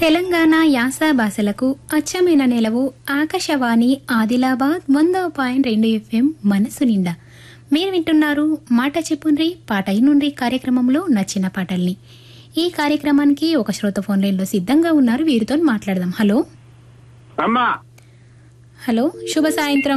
తెలంగాణ యాస భాషలకు అచ్చమైన నెలవు ఆకాశవాణి ఆదిలాబాద్ వంద పాయింట్ రెండు ఎఫ్ఎం మనసు నిండా మీరు వింటున్నారు మాట చెప్పుండ్రి పాట నుండి కార్యక్రమంలో నచ్చిన పాటల్ని ఈ కార్యక్రమానికి ఒక శ్రోత ఫోన్ లైన్లో సిద్ధంగా ఉన్నారు వీరితో మాట్లాడదాం హలో అమ్మా హలో శుభ సాయంత్రం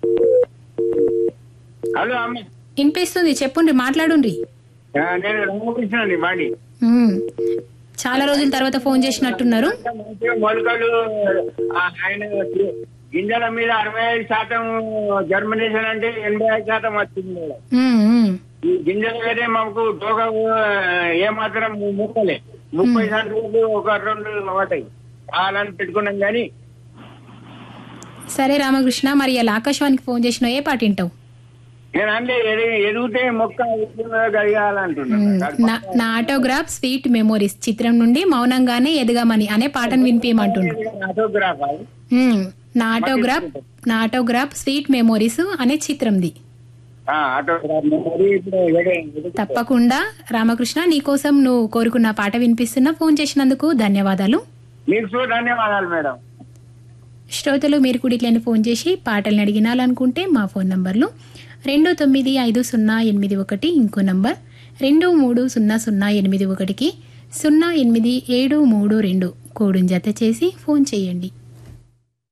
హలో అమ్మ వినిపిస్తుంది చెప్పుండ్రి మాట్లాడుండ్రి ఆ, నేను రామకృష్ణని వాడి మ్మ్. చాలా రోజుల తర్వాత ఫోన్ చేసినట్టున్నారు మంచిగా మొలకలు ఆ, ఆయన గింజల మీద అరవై ఐదు శాతం జర్మినేషన్ అంటే ఎనభై ఐదు శాతం వచ్చింది మేడం. మ్మ్, మ్మ్. ఈ గింజలు వేరే మాకు తోక ఏమాత్రం ముక్కలే ముప్పై శాతం ఒక రెండు పడతాయి అలాని పెట్టుకున్నాం కానీ సరే రామకృష్ణ మరి ఇలా ఆకాశవాణికి ఫోన్ చేసిన ఏ పాట వింటావు నేను అంటే ఎది- ఎదిగితే మొక్క ఎదుగుతుందో కలిగాలంటున్నాను మ్మ్. నా- నా ఆటోగ్రాఫ్ స్వీట్ మెమోరీస్ చిత్రం నుండి మౌనంగానే ఎదగమని అనే పాటను వినిపించమంటుండు ఆటోగ్రాఫ్ అది. మ్మ్. నా ఆటోగ్రాఫ్ నా ఆటోగ్రాఫ్ స్వీట్ మెమోరీస్ అనే చిత్రంది ఆ, ఆటోగ్రాఫ్ మరి ఇప్పుడు ఎడ- ఎదుగు- తప్పకుండా రామకృష్ణ నీకోసం నువ్వు కోరుకున్న పాట వినిపిస్తున్నా ఫోన్ చేసినందుకు ధన్యవాదాలు మీకు కూడా ధన్యవాదాలు మేడం శ్రోతలు మీరు కూడా ఇట్లని ఫోన్ చేసి పాటల్ని అడిగినాలనుకుంటే మా ఫోన్ నంబర్లు రెండు తొమ్మిది ఐదు సున్నా ఎనిమిది ఒకటి ఇంకో నంబర్ రెండు మూడు సున్నా సున్నా ఎనిమిది ఒకటికి సున్నా ఎనిమిది ఏడు మూడు రెండు కోడుని జత చేసి ఫోన్ చేయండి